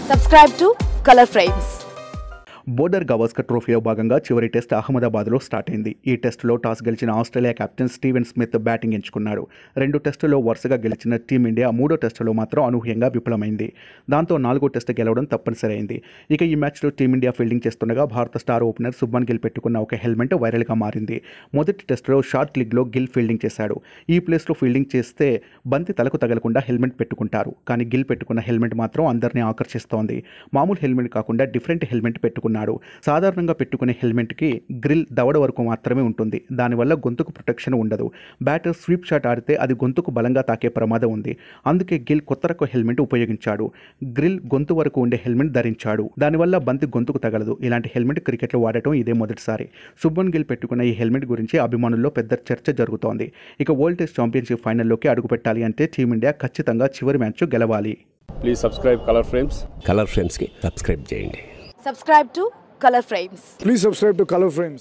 Subscribe to Color Frames. Border Gavaskar ట్రోఫీలో భాగంగా చివరి టెస్ట్ అహ్మదాబాద్లో స్టార్ట్ అయింది ఈ టెస్టులో టాస్ గెలిచిన Australia captain Steven Smith batting ఎంచుకున్నాడు రెండు టెస్టులో వరుసగా గెలిచిన టీమిండియా మూడో టెస్టులో మాత్రం అనూహ్యంగా విఫలమైంది దాంతో నాలుగో టెస్ట్ గెలవడం తప్పనిసరి అయింది ఇక ఈ మ్యాచ్లో టీమిండియా ఫీల్డింగ్ చేస్తుండగా భారత స్టార్ ఓపెనర్ సుబ్మన్ గిల్ పెట్టుకున్న ఒక హెల్మెట్ వైరల్గా మారింది మొదటి టెస్టులో షార్ట్ లీగ్లో గిల్ ఫీల్డింగ్ చేశాడు ఈ ప్లేస్లో ఫీల్డింగ్ చేస్తే బంతి తలకు తగలకుండా హెల్మెట్ పెట్టుకుంటారు కానీ గిల్ పెట్టుకున్న హెల్మెట్ మాత్రం అందరినీ ఆకర్షిస్తోంది మామూలు హెల్మెట్ కాకుండా డిఫరెంట్ హెల్మెట్ పెట్టుకున్నాడు సాధారణంగా పెట్టుకునే హెల్మెట్కి గ్రిల్ దవడ వరకు మాత్రమే ఉంటుంది దానివల్ల గొంతుకు ప్రొటెక్షన్ ఉండదు బ్యాటర్ స్వీప్ షాట్ ఆడితే అది గొంతుకు బలంగా తాకే ప్రమాదం ఉంది అందుకే గిల్ కొత్త రకం హెల్మెట్ ఉపయోగించాడు గ్రిల్ గొంతు వరకు ఉండే హెల్మెట్ ధరించాడు దానివల్ల బంతి గొంతుకు తగలదు ఇలాంటి హెల్మెట్ క్రికెట్లో వాడటం ఇదే మొదటిసారి సుబ్బన్ గిల్ పెట్టుకున్న ఈ హెల్మెట్ గురించి అభిమానుల్లో పెద్ద చర్చ జరుగుతోంది ఇక వరల్డ్ టెస్ట్ ఛాంపియన్షిప్ ఫైనల్లోకి అడుగుపెట్టాలి అంటే టీమిండియా ఖచ్చితంగా చివరి మ్యాచ్ గెలవాలి please subscribe Color Frames Color ఫ్రేమ్స్కి సబ్స్క్రైబ్ చేయండి Subscribe to Color Frames. Please subscribe to Color Frames.